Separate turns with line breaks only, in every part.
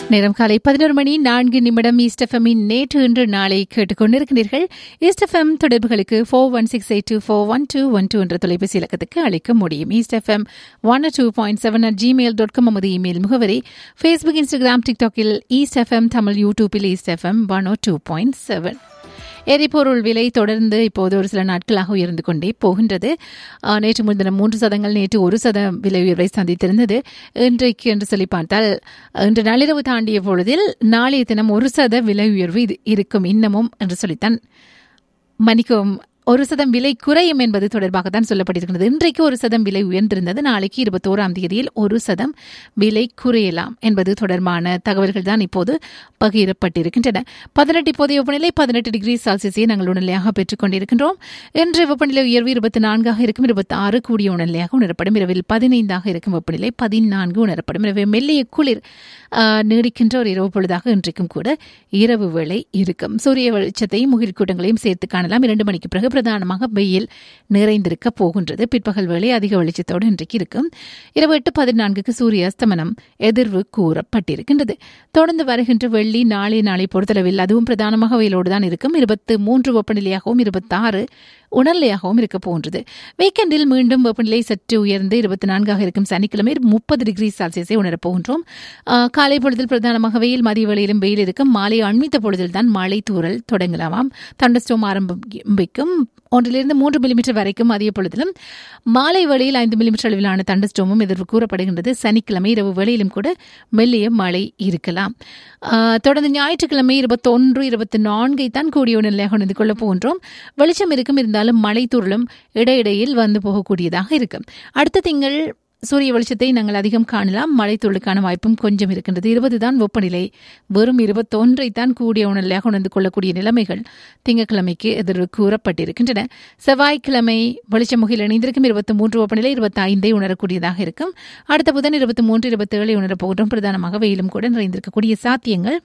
நேரம் காலை பதினோரு மணி நான்கு நிமிடம் ஈஸ்டஃபமின் நேற்று இன்று நாளை கேட்டுக்கொண்டிருக்கிறீர்கள் ஈஸ்டஃபம் தொடர்புகளுக்கு four one six eight two four one two one two என்ற தொலைபேசி இலக்கத்துக்கு அழைக்க முடியும் East FM one two point seven at Gmail dot com நமது இமெயில் முகவரி ஃபேஸ்புக் இன்ஸ்டாகிராம் டிக்டாக்கில் ஈஸ்ட் எஃப்எம் தமிழ் யூடியூபில் East FM one O two point seven எரிபொருள் விலை தொடர்ந்து இப்போது ஒரு சில நாட்களாக உயர்ந்து கொண்டே போகின்றது ஆஹ், நேற்று முன்தினம் மூன்று சதங்கள் நேற்று ஒரு சதம் விலை உயர்வை சந்தித்திருந்தது இன்றைக்கு என்று சொல்லி பார்த்தால் இன்று நள்ளிரவு தாண்டிய பொழுதில் நாளைய தினம் ஒரு சத விலை உயர்வு இது இருக்கும் இன்னமும் என்று சொல்லித்தான் மன்னிக்கவும் ஒரு சதம் விலை குறையும் என்பது தொடர்பாக தான் சொல்லப்பட்டிருக்கிறது இன்றைக்கு ஒரு சதம் விலை உயர்ந்திருந்தது நாளைக்கு இருபத்தோராம் தேதியில் ஒரு சதம் விலை குறையலாம் என்பது தொடர்பான தகவல்கள் தான் இப்போது பகிரப்பட்டிருக்கின்றன பதினெட்டு இப்போதைய வெப்பநிலை பதினெட்டு டிகிரி செல்சியஸை நாங்கள் உணர்நிலையாக பெற்றுக் கொண்டிருக்கின்றோம் இன்று வெப்பநிலை உயர்வு இருபத்தி நான்காக இருக்கும் இருபத்தி ஆறு கூடிய உணர்நிலையாக உணரப்படும் இரவில் பதினைந்தாக இருக்கும் வெப்பநிலை பதினான்கு உணரப்படும் எனவே மெல்லிய குளிர் ஆஹ், நீடிக்கின்ற ஒரு இரவு பொழுதாக இன்றைக்கும் கூட இரவு வேளை இருக்கும் சூரிய வெளிச்சத்தையும் முகில் கூட்டங்களையும் சேர்த்து காணலாம் இரண்டு மணிக்கு பிறகு பிரதானமாக வெயில் நிறைந்திருக்க போகின்றது பிற்பகல் வேளை அதிக வெளிச்சத்தோடு இன்றைக்கு இருக்கும் இரவு எட்டு பதினான்குக்கு சூரிய அஸ்தமனம் எதிர்வு கூறப்பட்டிருக்கின்றது தொடர்ந்து வருகின்ற வெள்ளி நாளை நாளை பொறுத்தளவில் அதுவும் பிரதானமாக வெயிலோடு தான் இருக்கும் இருபத்து மூன்று வெப்பநிலையாகவும் இருபத்தாறு உணர்நிலையாகவும் இருக்க போன்றது வீக்கெண்டில் மீண்டும் வெப்பநிலை சற்று உயர்ந்து இருபத்தி நான்காக இருக்கும் சனிக்கிழமை முப்பது டிகிரி செல்சியஸை உணரப் போகின்றோம் ஆஹ், காலை பொழுதில் பிரதானமாக வெயில் மதிய வேளையிலும் வெயில் இருக்கும் மாலை அண்மித்த பொழுதில் தான் மழை தூறல் தொடங்கலாமாம் தண்டஸ்டோம் ஆரம்பிக்கும் ஒன்றிலிருந்து மூன்று மில்லிமீட்டர் வரைக்கும் மதிய பொழுதிலும் மாலை வேளையில் ஐந்து மில்லிமீட்டர் அளவிலான தண்டஸ்டோமும் எதிர்ப்பு கூறப்படுகின்றது சனிக்கிழமை இரவு வேளையிலும் கூட மெல்லிய மழை இருக்கலாம் ஆஹ், தொடர்ந்து ஞாயிற்றுக்கிழமை இருபத்தொன்று இருபத்தி நான்கை தான் கூடிய நிலையாக உணர்ந்து கொள்ளப் போகின்றோம் வெளிச்சம் இருக்கும் இருந்தாலும் மழை தூறலும் இடையிடையில் வந்து போகக்கூடியதாக இருக்கும் அடுத்த திங்கள் சூரிய வெளிச்சத்தை நாங்கள் அதிகம் காணலாம் மழை தூளுக்கான வாய்ப்பும் கொஞ்சம் இருக்கின்றது இருபது தான் வெப்பநிலை வெறும் இருபத்தொன்றை தான் கூடிய உணர்நிலையாக உணர்ந்து கொள்ளக்கூடிய நிலைமைகள் திங்கட்கிழமைக்கு எதிர்வு கூறப்பட்டிருக்கின்றன செவ்வாய்க்கிழமை வெளிச்சமுகில் இணைந்திருக்கும் இருபத்தி மூன்று வெப்பநிலை இருபத்தி ஐந்தை உணரக்கூடியதாக இருக்கும் அடுத்த புதன் இருபத்தி மூன்று இருபத்தி ஏழை உணரப் போகின்றோம் பிரதானமாக வெயிலும் கூட நிறைந்திருக்கக்கூடிய சாத்தியங்கள்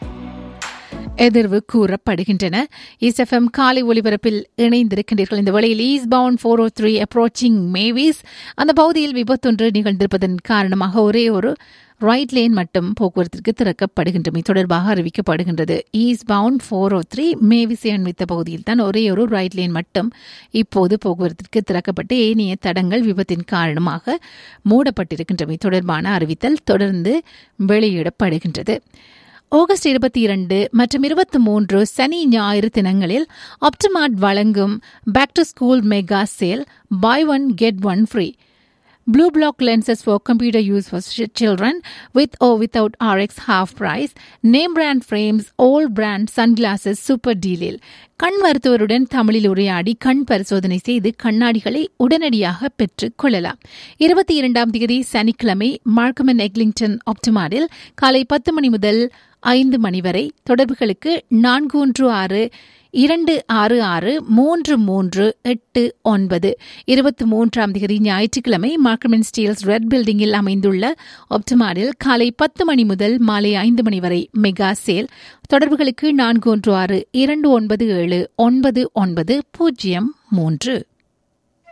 எதிர்வு கூறப்படுகின்றன இஸ்எஃப்எம் காலை ஒலிபரப்பில் இணைந்திருக்கின்றீர்கள் இந்த வேளையில் eastbound four O three approaching Mavis அந்த பகுதியில் விபத்தொன்று நிகழ்ந்திருப்பதன் காரணமாக ஒரே ஒரு ரைட் லேன் மட்டும் போக்குவரத்திற்கு திறக்கப்படுகின்றமை தொடர்பாக அறிவிக்கப்படுகின்றது eastbound four O three மேவிஸை அண்மித்த பகுதியில் தான் ஒரே ஒரு ரைட் லேன் மட்டும் இப்போது போக்குவரத்திற்கு திறக்கப்பட்டு ஏனைய தடங்கள் விபத்தின் காரணமாக மூடப்பட்டிருக்கின்றமை தொடர்பான அறிவித்தல் தொடர்ந்து வெளியிடப்படுகின்றது ஆகஸ்ட் இருபத்தி இரண்டு மற்றும் இருபத்தி மூன்று சனி ஞாயிறு தினங்களில் ஆப்டமார்ட் வழங்கும் back to school mega sale buy one get one free Blue block lenses for computer use for ch- children with or without RX half price. Name brand frames, all brand sunglasses super dealil. கண் மருத்துவருடன் தமிழில் உரையாடி கண் பரிசோதனை செய்து கண்ணாடிகளை உடனடியாக பெற்றுக் கொள்ளலாம் இருபத்தி இரண்டாம் தேதி சனிக்கிழமை மார்க்கமன் எக்லிங்டன் ஆப்டிமாரில் காலை பத்து மணி முதல் ஐந்து மணி வரை தொடர்புகளுக்கு நான்கு ஒன்று ஆறு இரண்டு ஆறு ஆறு மூன்று மூன்று எட்டு ஒன்பது இருபத்தி மூன்றாம் தேதி ஞாயிற்றுக்கிழமை மார்க்கமென் ஸ்டீல்ஸ் ரெட் பில்டிங்கில் அமைந்துள்ள ஒப்டமாரில் காலை பத்து மணி முதல் மாலை ஐந்து மணி வரை மெகா சேல் தொடர்புகளுக்கு நான்கு ஒன்று ஆறு இரண்டு ஒன்பது ஏழு ஒன்பது ஒன்பது பூஜ்ஜியம் மூன்று